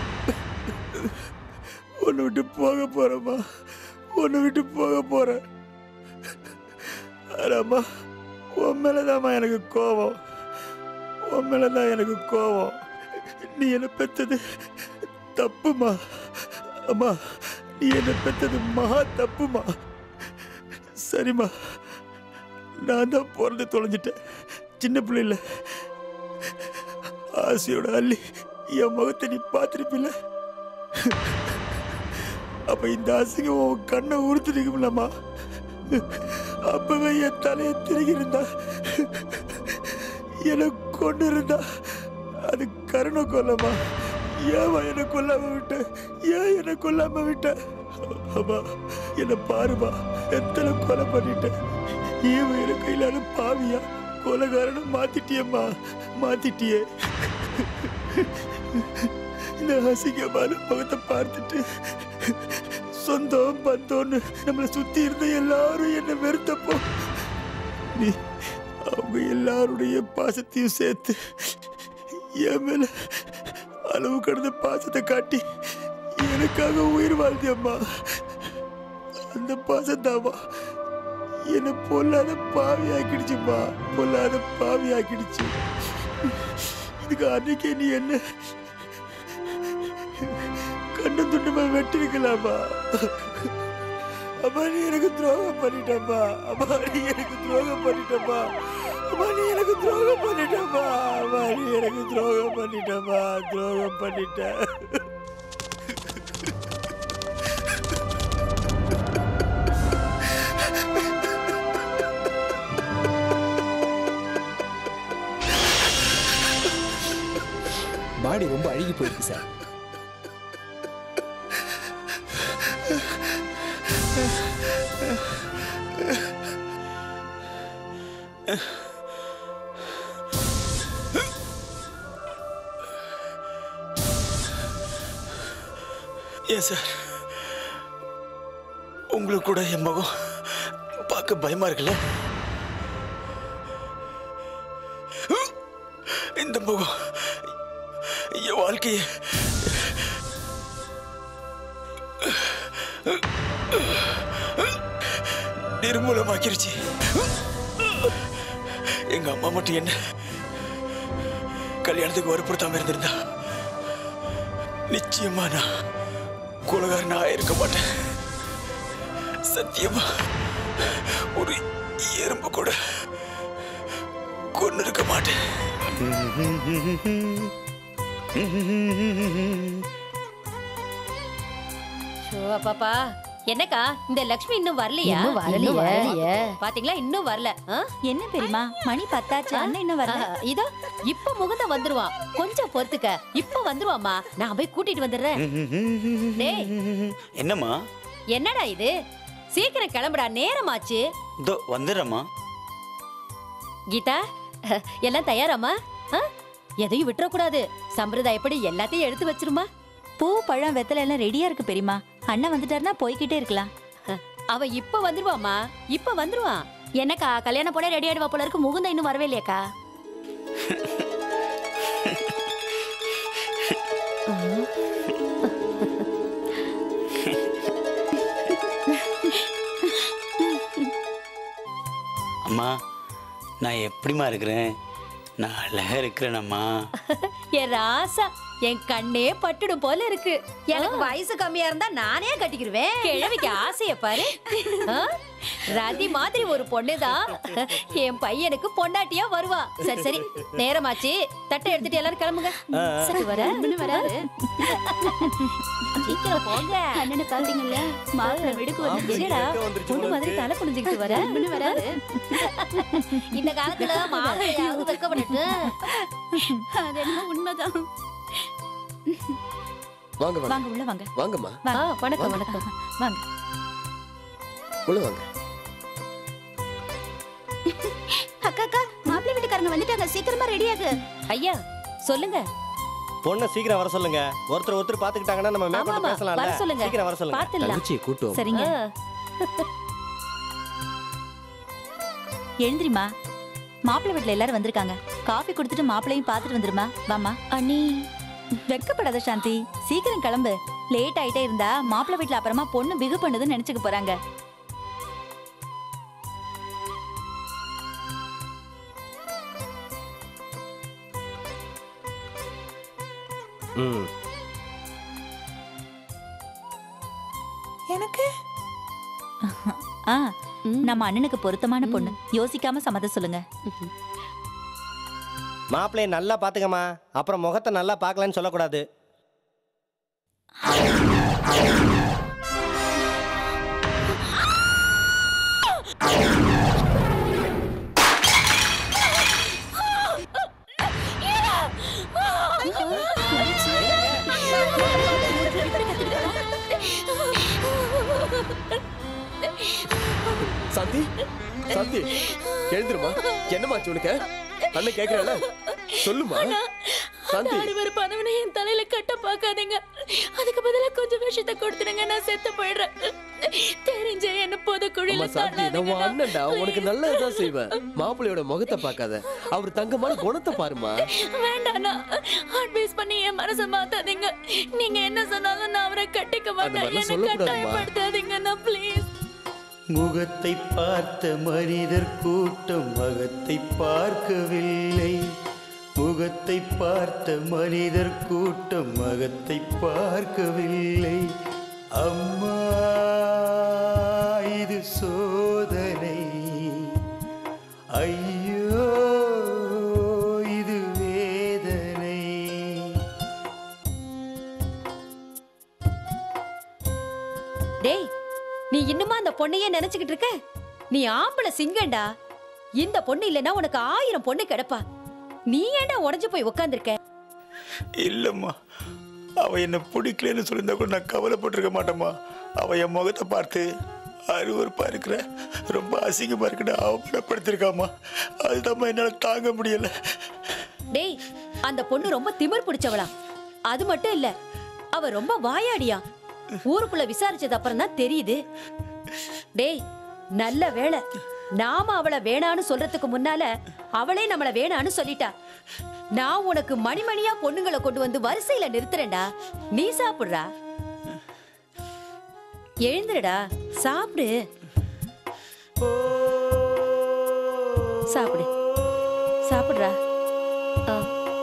உன்னை விட்டு போக போறேம்மா உன்னை விட்டு போக போறேன் அம்மா உன் மேலதாம்மா எனக்கு கோபம் உன் மேலதான் எனக்கு கோபம் நீ என்னை பெத்தது தப்புமா அம்மா நீ என்னை பெத்தது மகா தப்புமா சரிம்மா நான் தான் பிறந்து தொலைஞ்சிட்டேன் சின்ன பிள்ளைல ஆசையோட அள்ளி என் முகத்தை நீ பார்த்துருப்பில்ல அப்ப இந்த அசிங்கம் உன் கண்ணை உறுத்துருக்கும்லம்மா அப்பவே என் தலையை திருகிருந்தா என்னை கொண்டு இருந்தா அது கருணை கொல்லமா ஏன் என்னை கொல்லாம விட்ட ஏன் என்னை கொல்லாம விட்ட அம்மா என்னை பாருமா எத்தனை கொலை பண்ணிட்டேன் ஈவ எனக்கு இல்லாத பாவியா கொலைகாரனை மாத்திட்டியம்மா மாத்திட்டியே இந்த அசிங்கமான முகத்தை பார்த்துட்டு சொந்தம் பந்தம்னு நம்மளை சுத்தி இருந்த எல்லாரும் என்ன வெறுத்தப்போ நீ அவங்க எல்லாருடைய பாசத்தையும் சேர்த்து என் மேல அளவு கடந்த பாசத்தை காட்டி எனக்காக உயிர் வாழ்ந்தியம்மா அந்த பாசத்தாமா என்னை பொல்லாத பாவி ஆக்கிடுச்சும்மா பொல்லாத பாவி ஆக்கிடுச்சு இதுக்கு அன்னைக்கே நீ என்ன கண்ணு துண்டுமா வெட்டிருக்கலாமா அம்மா நீ எனக்கு துரோகம் பண்ணிட்டம்மா அம்மா நீ எனக்கு துரோகம் பண்ணிட்டம்மா அம்மா நீ எனக்கு துரோகம் பண்ணிட்டம்மா அம்மா நீ எனக்கு துரோகம் பண்ணிட்டம்மா துரோகம் பண்ணிட்ட பாடி ரொம்ப அழுகி போயிருக்கு சார் ஏன் சார் உங்களுக்கு கூட என் முகம் பார்க்க பயமா இருக்குல்ல இந்த முகம் என் வாழ்க்கையை நிர்மூலமாக்கிருச்சு எங்க அம்மா மட்டும் என்ன கல்யாணத்துக்கு வற்புறுத்தாம இருந்திருந்தா நிச்சயமா நான் குலகாரனா இருக்க மாட்டேன் சத்தியமா ஒரு எறும்பு கூட கொண்டு இருக்க மாட்டேன் ஷோ பாப்பா என்னக்கா இந்த லக்ஷ்மி இன்னும் வரலையா இன்னும் வரலையே. பாத்தீங்களா இன்னும் வரல ஆ? என்ன பெரியமா மணி பத்தாச்சு அண்ணன் இன்னும் வரல ஆ, இதோ இப்ப முகுந்த வந்துருவான் கொஞ்சம் பொறுத்துக்க இப்ப வந்துருவாம்மா நான் போய் கூட்டிட்டு வந்துடுறேன் டேய் என்னம்மா என்னடா இது சீக்கிரம் கிளம்புடா நேரமாச்சு இதோ வந்துடுறேம்மா கீதா எல்லாம் தயாராம்மா ஆ? எதையும் விட்டுறக்கூடாது சம்பிரதாயப்படி எல்லாத்தையும் எடுத்து வச்சிருமா பூ பழம் வெத்தலை எல்லாம் ரெடியா இருக்கு பெரியமா அண்ணன் வந்துட்டாருன்னா போய்கிட்டே இருக்கலாம் அவ இப்ப வந்துருவாம்மா இப்ப வந்துருவான் என்னக்கா கல்யாணம் போட ரெடி ஆயிடுவா போல இருக்கு முகுந்த இன்னும் வரவே இல்லையாக்கா அம்மா நான் எப்படிம்மா இருக்கிறேன் நான் அழகா இருக்கிறேனம்மா என் ராசா என் கண்ணே பட்டுடும் போல இருக்கு எனக்கு வயசு கம்மியா இருந்தா நானே கட்டிக்கிருவேன் கிழவிக்கு ஆசைய பாரு ஆ? ரதி மாதிரி ஒரு பொண்ணுதான் என் பையனுக்கு பொண்டாட்டியா வருவா சரி சரி நேரமாச்சு தட்டை எடுத்துட்டு எல்லாரும் கிளம்புங்க சரி வர வராரு சீக்கிரம் போங்க அண்ணனை பாத்தீங்கல்ல மாப்பிள்ள விடுக்கு வந்து என்னடா பொண்ணு மாதிரி தலை குனிஞ்சுக்கிட்டு வர வராரு இந்த காலத்துல மாப்பிள்ளையாவது வெக்கப்பட்டு அது என்ன உண்மைதான் வாங்க வாங்க வாங்க உள்ள வாங்க வாங்கம்மா ஆ, வணக்கம் வணக்கம் வாங்க உள்ள வாங்க அக்கா அக்கா மாப்பிள்ளை வீட்டுக்காரங்க வந்துட்டாங்க சீக்கிரமா ரெடி ஆகு ஐயா சொல்லுங்க பொண்ணை சீக்கிரம் வர சொல்லுங்க ஒருத்தர் ஒருத்தர் பாத்துக்கிட்டாங்கன்னா நம்ம ஆமா மேற்கொண்டு ஆமா பேசலாம்ல வர சொல்லுங்க சீக்கிரம் வர சொல்லுங்க பாத்துடலாம் தங்கச்சியை கூட்டம் சரிங்க ஆ. எழுந்திரிமா மாப்பிள்ளை வீட்டுல எல்லாரும் வந்திருக்காங்க காஃபி குடுத்துட்டு மாப்பிள்ளையும் பார்த்துட்டு வந்துருமா வாமா அண்ணி வெக்கப்படாத சாந்தி சீக்கிரம் கிளம்பு லேட் ஆயிட்டே இருந்தா மாப்பிள்ளை வீட்டுல அப்புறமா பொண்ணு பிகு பண்ணுதுன்னு நினைச்சுக்க போறாங்க ம் ஆ நம்ம அண்ணனுக்கு பொருத்தமான பொண்ணு யோசிக்காம சம்மதம் சொல்லுங்க மாப்பிள்ளைய நல்லா பாத்துக்கம்மா அப்புறம் முகத்தை நல்லா பார்க்கலன்னு சொல்லக்கூடாது சாந்தி சாந்தி எழுந்துருமா என்னமாச்சு உனக்கு அண்ணன் கேக்குறல சொல்லுமா சாந்தி நாலு பேர் பணவனை என் தலையில கட்ட பார்க்காதீங்க அதுக்கு பதிலா கொஞ்சம் விஷயத்த கொடுத்துருங்க நான் செத்து போயிடுறேன் தெரிஞ்ச என்ன பொது அம்மா குழியில சாந்தி நான் உன் அண்ணன்டா உனக்கு நல்லதுதான் செய்வேன் மாப்பிள்ளையோட முகத்தை பார்க்காத அவர் தங்கமான குணத்தை பாருமா வேண்டாண்ணா அட்வைஸ் பண்ணி என் மனசை மாத்தாதீங்க நீங்க என்ன சொன்னாலும் நான் அவரை கட்டிக்க மாட்டேன் மாதிரிலாம் என்ன சொல்லக்கூடாதும்மா. கட்டாயப்படுத்தாதீங்கண்ணா ப்ளீஸ் முகத்தை பார்த்த மனிதர் கூட்டம் மகத்தை பார்க்கவில்லை முகத்தை பார்த்த மனிதர் கூட்டம் மகத்தை பார்க்கவில்லை அம்மா இது சோதனை ஐயோ இது வேதனை டேய் நீ இன்னுமா அந்த பொண்ணையே நினைச்சுக்கிட்டு இருக்க நீ ஆம்பளை சிங்கண்டா இந்த பொண்ணு இல்லைன்னா உனக்கு ஆயிரம் பொண்ணு கிடப்பா நீ ஏன்டா உடஞ்சு போய் உட்காந்துருக்க இல்லைம்மா அவ என்ன பிடிக்கலன்னு சொல்லியிருந்தா கூட நான் கவலைப்பட்டிருக்க மாட்டேம்மா அவ என் முகத்தை பார்த்து அருவருப்பா இருக்கிற ரொம்ப அசிங்கமா இருக்குன்னு அவமானப்படுத்திருக்காம்மா அதுதாம்மா என்னால் தாங்க முடியல டேய் அந்த பொண்ணு ரொம்ப திமிர் பிடிச்சவளா அது மட்டும் இல்ல அவ ரொம்ப வாயாடியா ஊருக்குள்ள விசாரிச்சது அப்புறம் தான் தெரியுது டேய் நல்ல வேளை நாம அவளை வேணான்னு சொல்றதுக்கு முன்னால அவளே நம்மள வேணான்னு சொல்லிட்டா நான் உனக்கு மணிமணியா பொண்ணுங்களை கொண்டு வந்து வரிசையில நிறுத்துறேன்டா நீ சாப்பிடுறா எழுந்துடா சாப்பிடு சாப்பிடு சாப்பிடுறா ஆ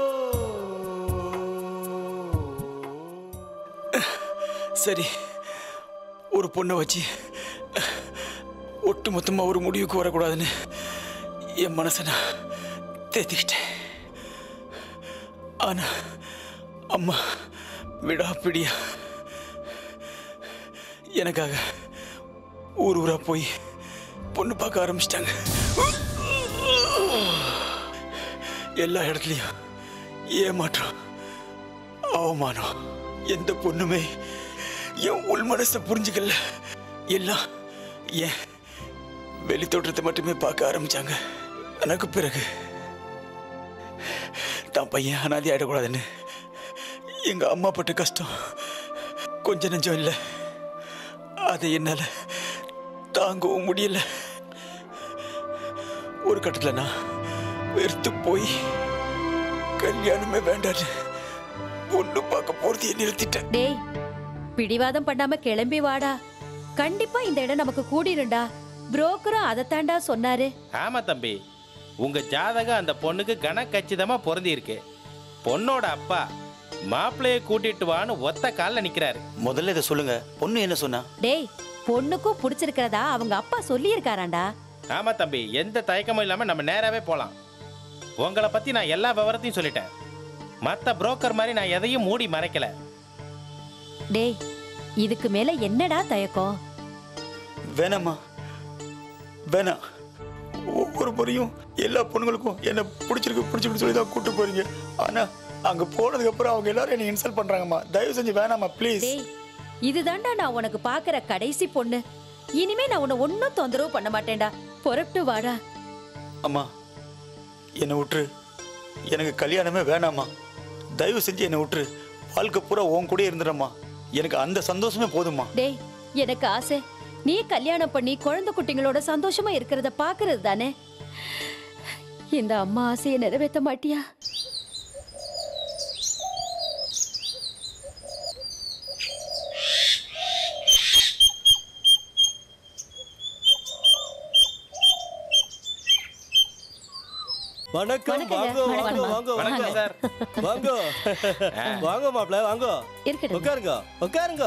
சரி ஒரு பொண்ணை வச்சு ஒட்டு மொத்தமாக ஒரு முடிவுக்கு வரக்கூடாதுன்னு என் மனசை நான் தேத்திக்கிட்டேன் ஆனா அம்மா விடாப்பிடியா எனக்காக ஊர் ஊரா போய் பொண்ணு பார்க்க ஆரம்பிச்சிட்டாங்க எல்லா இடத்துலையும் ஏமாற்றம் அவமானம் எந்த பொண்ணுமே என் உள் மனசை புரிஞ்சுக்கல எல்லாம் ஏன் வெளி தோற்றத்தை மட்டுமே பார்க்க ஆரம்பிச்சாங்க எனக்கு பிறகு தான் பையன் அனாதி ஆயிடக்கூடாதுன்னு எங்க அம்மா பட்ட கஷ்டம் கொஞ்ச நஞ்சம் இல்லை அதை என்னால தாங்கவும் முடியல ஒரு கட்டத்தில் நான் வெறுத்து போய் கல்யாணமே வேண்டான்னு பொண்ணு பார்க்க போறதையே நிறுத்திட்டேன் டேய் பிடிவாதம் பண்ணாம கிளம்பி வாடா கண்டிப்பா இந்த இடம் நமக்கு கூடிருண்டா புரோக்கரும் அதைத்தாண்டா சொன்னாரு ஆமா தம்பி உங்க ஜாதகம் அந்த பொண்ணுக்கு கன கச்சிதமா பொருந்தி இருக்கு பொண்ணோட அப்பா மாப்பிள்ளைய கூட்டிட்டு வான்னு ஒத்த கால்ல நிக்கிறாரு முதல்ல இதை சொல்லுங்க பொண்ணு என்ன சொன்னா டேய் பொண்ணுக்கும் பிடிச்சிருக்கிறதா அவங்க அப்பா சொல்லியிருக்காராண்டா ஆமா தம்பி எந்த தயக்கமும் இல்லாம நம்ம நேராவே போலாம் உங்களை பத்தி நான் எல்லா விவரத்தையும் சொல்லிட்டேன் மத்த புரோக்கர் மாதிரி நான் எதையும் மூடி மறைக்கல டேய் இதுக்கு மேல என்னடா தயக்கம் வேணாம்மா வேணாம் ஒவ்வொரு முறையும் எல்லா பொண்ணுங்களுக்கும் என்ன பிடிச்சிருக்கு பிடிச்சிருக்கு சொல்லி தான் கூட்டு போறீங்க ஆனா அங்க போனதுக்கு அப்புறம் அவங்க எல்லாரும் என்ன இன்சல்ட் பண்றாங்கம்மா தயவு செஞ்சு வேணாம்மா ப்ளீஸ் டேய் இதுதான்டா நான் உனக்கு பாக்குற கடைசி பொண்ணு இனிமே நான் உன்னை ஒன்னும் தொந்தரவு பண்ண மாட்டேன்டா புறப்பட்டு வாடா அம்மா என்னை விட்டுரு எனக்கு கல்யாணமே வேணாம்மா தயவு செஞ்சு என்னை விட்டுரு வாழ்க்கை பூரா உன் கூட இருந்துடுறம்மா எனக்கு அந்த சந்தோஷமே போதும்மா டேய் எனக்கு ஆசை நீ கல்யாணம் பண்ணி குழந்தை குட்டிங்களோட சந்தோஷமா இருக்கிறத பாக்குறது தானே இந்த அம்மா ஆசையை நிறைவேற்ற மாட்டியா வணக்கம் வணக்கங்க. வாங்க வாங்க வணக்கம். வாங்க வாங்க வணக்கம் சார் வாங்க வாங்க மாப்பிள்ள வாங்க இருக்கட்டும் உட்காருங்க உட்காருங்க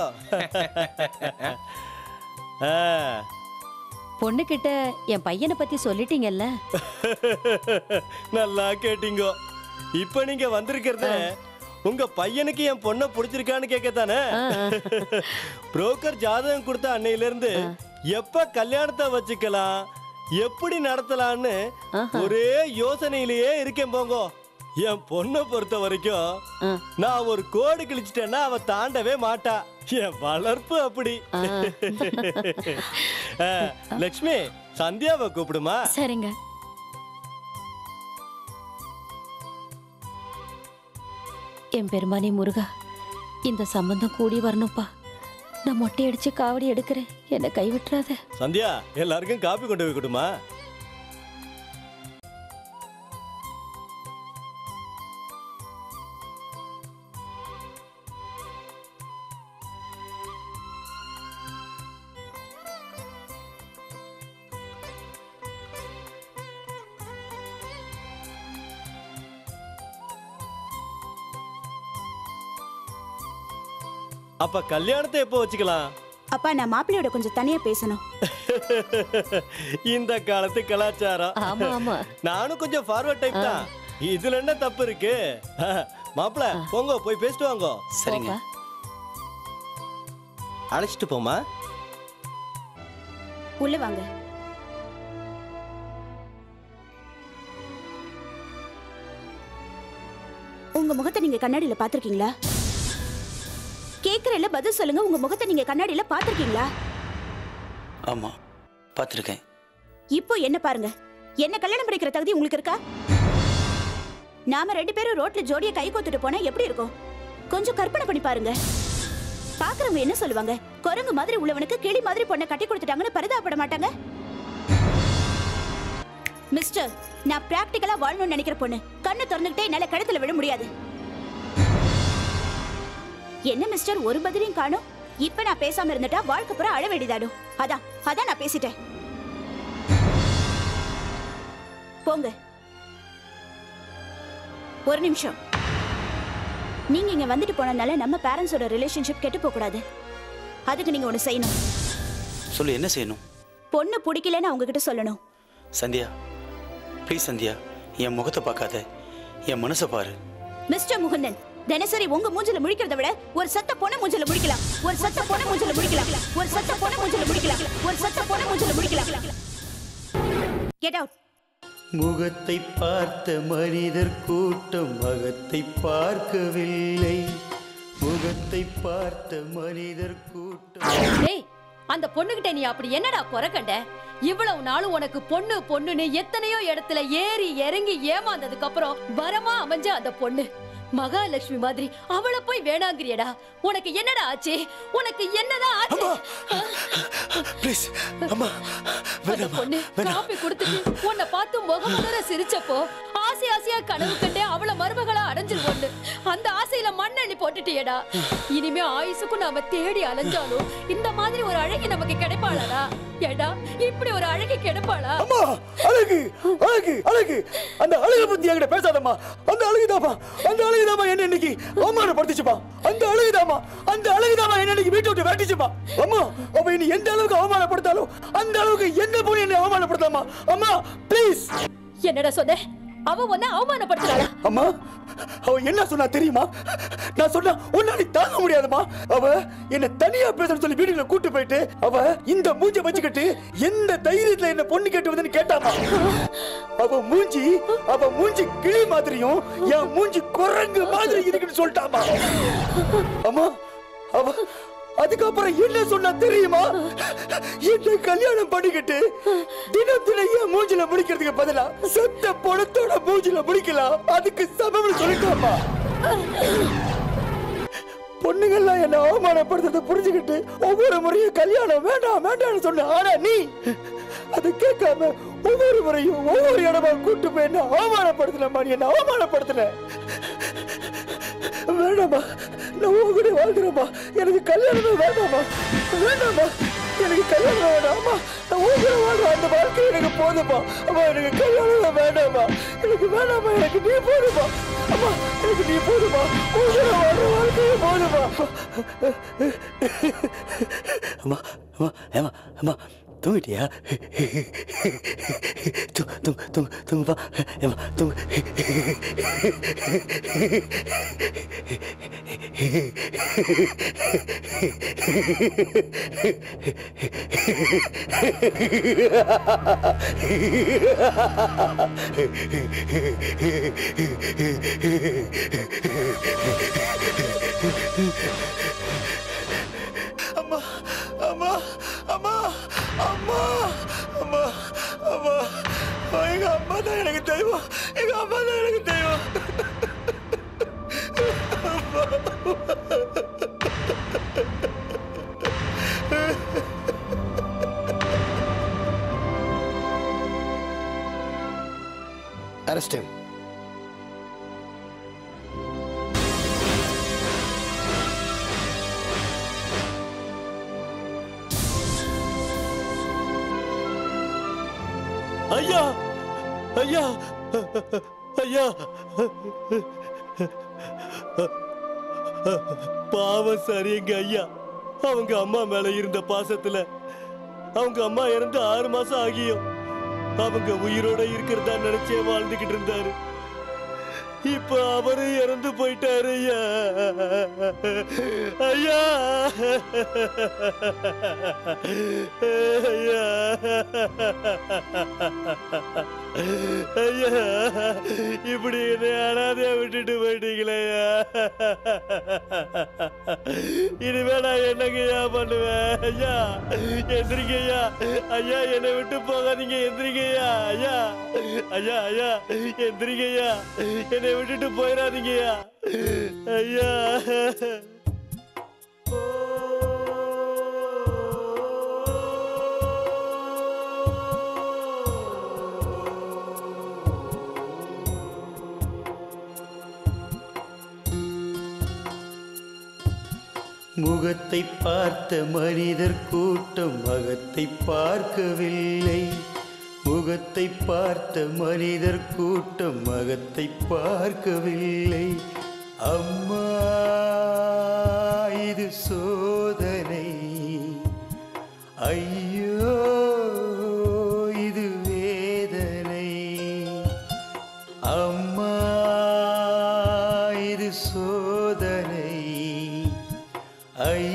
ஆ, பொண்ணு கிட்ட என் பையனை பத்தி சொல்லிட்டீங்கல்ல நல்லா கேட்டீங்க இப்ப நீங்க வந்திருக்கிறத உங்க பையனுக்கு என் பொண்ணை பிடிச்சிருக்கான்னு கேட்கத்தானே ஆ, ஆ. புரோக்கர் ஜாதகம் கொடுத்த அன்னையில இருந்து எப்ப கல்யாணத்தை வச்சுக்கலாம் எப்படி நடத்தலாம்னு ஆஹா. ஒரே யோசனையிலேயே இருக்கேன் போங்க என் பொண்ணை பொறுத்த வரைக்கும் ஆ. நான் ஒரு கோடு கிழிச்சிட்டேன்னா அவ தாண்டவே மாட்டா என் வளர்ப்பு அப்படி ஆ. ஆ, லக்ஷ்மி சந்தியாவை கூப்பிடுமா சரிங்க என் பெருமானே முருகா இந்த சம்பந்தம் கூடி வரணும்ப்பா நான் மொட்டை அடிச்சு காவடி எடுக்கிறேன் என்னை கைவிட்டுறாத சந்தியா எல்லாருக்கும் காப்பி கொண்டு போய் கொடுமா அப்ப கல்யாணத்தை எப்போ வச்சுக்கலாம் அப்பா நான் மாப்பிள்ளையோட கொஞ்சம் தனியா பேசணும் இந்த காலத்து கலாச்சாரம் ஆமா ஆமா நானும் கொஞ்சம் ஃபார்வர்ட் டைப் தான் இதுல என்ன தப்பு இருக்கு மாப்பிள போங்க போய் பேசிட்டு வாங்க சரிங்க போப்பா. அழைச்சிட்டு போமா உள்ள வாங்க உங்க முகத்தை நீங்க கண்ணாடியில பாத்திருக்கீங்களா கேக்குறேன்ல பதில் சொல்லுங்க உங்க முகத்தை நீங்க கண்ணாடியில பாத்திருக்கீங்களா ஆமாம் பார்த்துருக்கேன் இப்போ என்ன பாருங்க என்ன கல்யாணம் பண்ணிக்கிற தகுதி உங்களுக்கு இருக்கா நாம ரெண்டு பேரும் ரோட்ல ஜோடியா கை கோத்துட்டு போனா எப்படி இருக்கும் கொஞ்சம் கற்பனை பண்ணி பாருங்க பாக்குறவங்க என்ன சொல்லுவாங்க குரங்கு மாதிரி உள்ளவனுக்கு கிளி மாதிரி பொண்ணை கட்டி கொடுத்துட்டாங்கன்னு பரிதாபப்பட மாட்டாங்க மிஸ்டர் நான் பிராக்டிக்கலா வாழணும்னு நினைக்கிற பொண்ணு கண்ணு திறந்துகிட்டே என்னால கழுத்துல விட முடியாது என்ன மிஸ்டர் ஒரு பதிலையும் காணும் இப்ப நான் பேசாம இருந்துட்டா வாழ்க்கை பூரா அழ வேண்டியதாடும் அதான் அதான் நான் பேசிட்டேன் போங்க ஒரு நிமிஷம் நீங்க இங்க வந்துட்டு போனதுனால நம்ம பேரண்ட்ஸோட ரிலேஷன்ஷிப் கெட்டு போக கூடாது அதுக்கு நீங்க ஒண்ணு செய்யணும் சொல்லு என்ன செய்யணும் பொண்ணு பிடிக்கலன்னு அவங்க கிட்ட சொல்லணும் சந்தியா ப்ளீஸ் சந்தியா என் முகத்தை பார்க்காத என் மனசை பாரு மிஸ்டர் முகுந்தன் தினசரி உங்க மூஞ்சில முழிக்கிறத விட ஒரு சத்த பொண்ண மூஞ்சில முடிக்கலாம் ஒரு சத்த பொண்ண மூஞ்சில முடிக்கலாம் ஒரு சத்த பொண்ண மூஞ்சில முடிக்கலாம் ஒரு சத்த பொண்ண மூஞ்சில முடிக்கலாம் கெட் அவுட் முகத்தை பார்த்த மனிதர் கூட்டம் மகத்தை பார்க்கவில்லை முகத்தை பார்த்த மனிதர் கூட்டம் டேய் அந்த பொண்ணுகிட்ட நீ அப்படி என்னடா குறை கண்ட இவ்வளவு நாளும் உனக்கு பொண்ணு பொண்ணுன்னு எத்தனையோ இடத்துல ஏறி இறங்கி ஏமாந்ததுக்கு அப்புறம் வரமா அமைஞ்ச அந்த பொண்ணு மகாலட்சுமி மாதிரி அவளை போய் வேணாங்கிறியடா உனக்கு என்னடா ஆச்சு உனக்கு என்னதான் ஆச்சு ப்ளீஸ் அம்மா அந்த பொண்ணு காப்பி கொடுத்துட்டு உன்னை பார்த்து முகமுதர சிரிச்சப்போ ஆசை ஆசையா கனவு கண்டே அவள மருமகளா அடைஞ்சிருவோன்னு அந்த ஆசையில மண்ணெண்ணி போட்டுட்டியேடா இனிமே ஆயுசுக்கும் நாம தேடி அலைஞ்சாலும் இந்த மாதிரி ஒரு அழகி நமக்கு கிடைப்பாளடா ஏடா இப்படி ஒரு அழகி கிடைப்பாளா அம்மா அழகு அழகு அழகு அந்த அழகு பத்தி என்கிட்ட பேசாதம்மா அந்த அழகுதாமா அந்த அழகுதாமா என்ன இன்னைக்கு அவமானப்படுத்திச்சுப்பா அந்த அழகுதாமா அந்த அழகுதாமா என்ன இன்னைக்கு வீட்டை விட்டு வேட்டிச்சுப்பா அம்மா அவ இனி எந்த அளவுக்கு அவமானப்படுத்தாலும் அந்த அளவுக்கு என்ன போய் என்ன அவமானப்படுத்தாமா அம்மா ப்ளீஸ் என்னடா சொன்ன அவ உன்னை அவமானப்படுத்துறாளா அம்மா அவ என்ன சொன்னா தெரியுமா நான் சொன்னா உன்னால தாங்க முடியாதுமா அவ என்ன தனியா பேசணும்னு சொல்லி வீட்டுல கூட்டு போயிட்டு அவ இந்த மூஞ்ச வச்சுக்கிட்டு எந்த தைரியத்துல என்ன பொண்ணு கேட்டு வந்தேன்னு கேட்டாமா அவ மூஞ்சி அவ மூஞ்சி கிளி மாதிரியும் என் மூஞ்சி குரங்கு மாதிரி இருக்குன்னு சொல்லிட்டாமா அம்மா அவ அதுக்கப்புறம் என்ன சொன்னா தெரியுமா என்ன கல்யாணம் பண்ணிக்கிட்டு தினம் தினம் என் மூஞ்சில முடிக்கிறதுக்கு பதிலா செத்த பணத்தோட மூஞ்சில முடிக்கலாம் அதுக்கு சமம்னு சொல்லிட்டாமா பொண்ணுங்கள்லாம் என்ன அவமானப்படுத்துறத புரிஞ்சுக்கிட்டு ஒவ்வொரு முறையும் கல்யாணம் வேண்டாம் வேண்டாம்னு சொன்ன ஆனா நீ அதை கேட்காம ஒவ்வொரு முறையும் ஒவ்வொரு இடமா கூட்டு போய் என்ன அவமானப்படுத்தினமா நீ என்ன அவமானப்படுத்தின வேண்டாமா நான் உங்க கூட வாழ்கிறேம்மா எனக்கு கல்யாணமே வேண்டாமா வேண்டாமா எனக்கு கல்யாணம் வேண்டாமா நான் உங்க கூட வாழ்ற அந்த வாழ்க்கை எனக்கு போதுமா அம்மா எனக்கு கல்யாணமே வேண்டாமா எனக்கு வேண்டாமா எனக்கு நீ போதுமா அம்மா எனக்கு நீ போதுமா உங்க கூட வாழ்ற வாழ்க்கையே போதுமா அம்மா அம்மா ஏமா அம்மா தூங்கிட்டியா தூ தூ தூ தூங்குப்பா ஏமா தூங்கு அம்மா அம்மா அம்மா அம்மா அம்மா எங்க அம்மா தான் எனக்கு தெய்வம் எங்க அம்மா தான் எனக்கு தெய்வம் Arrest him. ஐயா ஐயா ஐயா பாவம் சரிங்க ஐயா அவங்க அம்மா மேல இருந்த பாசத்துல அவங்க அம்மா இறந்து ஆறு மாசம் ஆகியும் அவங்க உயிரோட இருக்கிறதா நினைச்சே வாழ்ந்துகிட்டு இருந்தாரு இப்ப அவரு இறந்து போயிட்டாரு ஐயா ஐயா ஐயா ஐயா இப்படி என்னை அனாதையா விட்டுட்டு போயிட்டீங்களே ஐயா இனிமே நான் என்னங்கய்யா பண்ணுவேன் ஐயா எந்திரிங்க ஐயா ஐயா என்னை விட்டு போகாதீங்க எந்திரிங்க ஐயா ஐயா ஐயா ஐயா எந்திரிங்க ஐயா என்னை விட்டுட்டு போயிடாதீங்க ஐயா ஐயா முகத்தை பார்த்த மனிதர் கூட்டம் மகத்தை பார்க்கவில்லை முகத்தை பார்த்த மனிதர் கூட்டம் மகத்தை பார்க்கவில்லை அம்மா இது சோதனை ஐயோ இது வேதனை அம்மா இது சோதனை ஐ